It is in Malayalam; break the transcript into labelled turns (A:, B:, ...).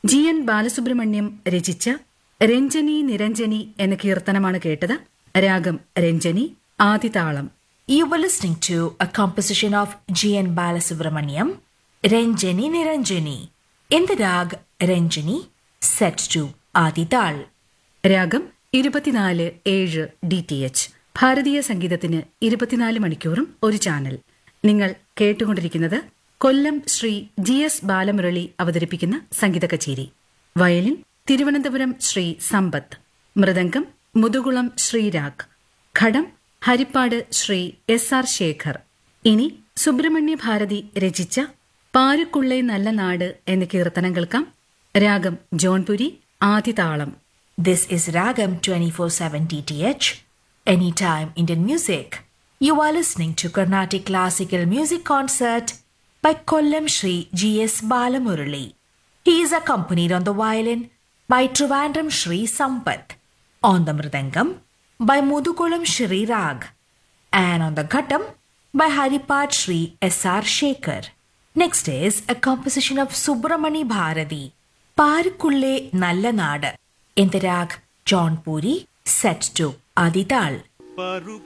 A: ജി എൻ ബാലസുബ്രഹ്മണ്യം രചിച്ച രഞ്ജനി നിരഞ്ജനി എന്ന കീർത്തനമാണ് കേട്ടത് രാഗം Ranjani ആദിതാളം
B: You were listening to a composition of G.N. Balasubramaniam, Ranjani Niranjani, in the rag Ranjani, set to Adital.
A: രാഗം ഇരുപത്തിനാല് ഏഴ് ഡി ടി എച്ച് ഭാരതീയ സംഗീതത്തിന് ഇരുപത്തിനാല് മണിക്കൂറും ഒരു ചാനൽ നിങ്ങൾ കേട്ടുകൊണ്ടിരിക്കുന്നത് കൊല്ലം ശ്രീ ജി എസ് ബാലമുരളി അവതരിപ്പിക്കുന്ന സംഗീത കച്ചേരി violin Thiruvananthapuram Sri Sampath mridangam Muthukulam Sreerag ghatam Harippad Sri S R Sekhar ഇനി സുബ്രഹ്മണ്യ ഭാരതി രചിച്ച പാരുക്കുള്ളേ നല്ല നാട് എന്ന കീർത്തനം കേൾക്കാം രാഗം ജോൺപുരി ആദിതാളം
B: This is Ragam 24/7 DTH, anytime Indian music. You are listening to Carnatic Classical Music Concert by Kollam Shri G.S. Balamurali. He is accompanied on the violin by Trivandrum Shri Sampath, on the mridangam by Mudukulam Shri Rag, and on the ghattam by Haripad Shri S.R. Shekhar. Next is a composition of Subramani Bharati, Parkulle Nalla Nadu, in the rag John Puri, set to Adital.